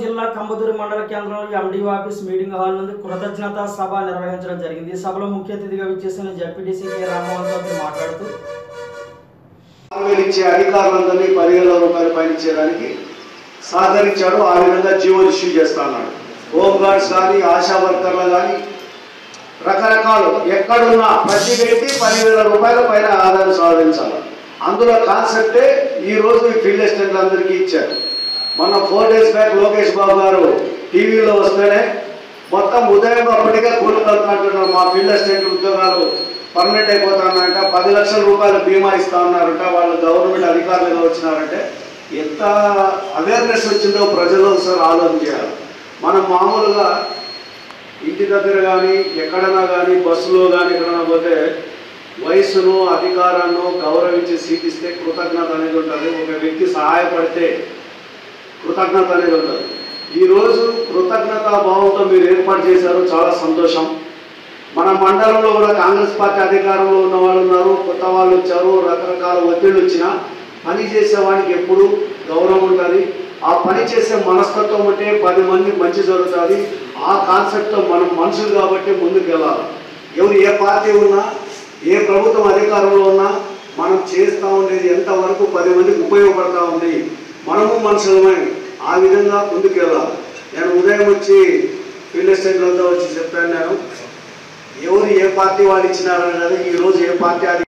జిల్లా కంబదూరి మండల కేంద్రంలో ఎండిఓ ఆఫీస్ మీటింగ్ హాల్ నుండి కృతజ్ఞత సభ నిర్వహించడం జరిగింది ఈ సభలో ముఖ్య అతిథిగా విచ్చేసిన జడ్పీటీసీ కె రామ్మోహన్ రావు మాట్లాడుతూ వేలు ఇచ్చే అధికారులందరినీ పదివేల రూపాయలు పైన ఇచ్చేదానికి సహకరించాడు ఆ విధంగా జీవో ఇష్యూ చేస్తా అన్నాడు హోమ్ గార్డ్స్ కానీ ఆశా వర్కర్లు కానీ రకరకాలు ఎక్కడున్నా ప్రతి వ్యక్తి పదివేల రూపాయల పైన ఆదాయం సాధించాలి అందులో కాన్సెప్టే ఈ రోజు ఈ ఫీల్డ్ అసిస్టెంట్లు అందరికీ ఇచ్చారు మొన్న four days back Lokesh Babu గారు టీవీలో వస్తేనే మొత్తం ఉదయం అప్పటికే కూలుకుంటున్నారు మా ఫీల్డ్ అసిస్టెంట్ ఉద్యోగాలు పర్మనెంట్ అయిపోతానంట పది లక్షల రూపాయల బీమా ఇస్తా ఉన్నారంట వాళ్ళు గవర్నమెంట్ అధికారులుగా వచ్చినారంటే ఎంత అవేర్నెస్ వచ్చిందో ప్రజలు ఒకసారి ఆలోచన చేయాలి మనం మామూలుగా ఇంటి దగ్గర కానీ ఎక్కడైనా కానీ బస్సులో కానీ ఎక్కడైనా పోతే వయసును అధికారాన్ని గౌరవించి సీట్ ఇస్తే కృతజ్ఞత అనేది ఉంటుంది ఒక వ్యక్తి సహాయపడితే కృతజ్ఞత అనేది ఉంటుంది ఈరోజు కృతజ్ఞత భావంతో మీరు ఏర్పాటు చేశారు చాలా సంతోషం మన మండలంలో కూడా కాంగ్రెస్ పార్టీ అధికారంలో ఉన్న వాళ్ళు ఉన్నారు కొత్త వాళ్ళు వచ్చారు రకరకాల ఒత్తిళ్ళు వచ్చినా పని చేసే వాడికి ఎప్పుడు గౌరవం ఉంటుంది ఆ పని చేసే మనస్తత్వం ఉంటే పది మంది మంచి జరుగుతుంది ఆ కాన్సెప్ట్తో మనం మనుషులు కాబట్టి ముందుకు వెళ్ళాలి ఎవరు ఏ పార్టీ ఉన్నా ఏ ప్రభుత్వం అధికారంలో ఉన్నా మనం చేస్తూ ఉండేది ఎంతవరకు పది మందికి ఉపయోగపడతా ఉంది మనము మనుషులమే ఆ విధంగా ముందుకు వెళ్ళాలి నేను ఉదయం వచ్చి ఫీల్డ్ ఎస్టేట్లంతా వచ్చి చెప్పాను నేను ఎవరు ఏ పార్టీ వాళ్ళు ఇచ్చినారనేది ఈరోజు ఏ పార్టీ అధి-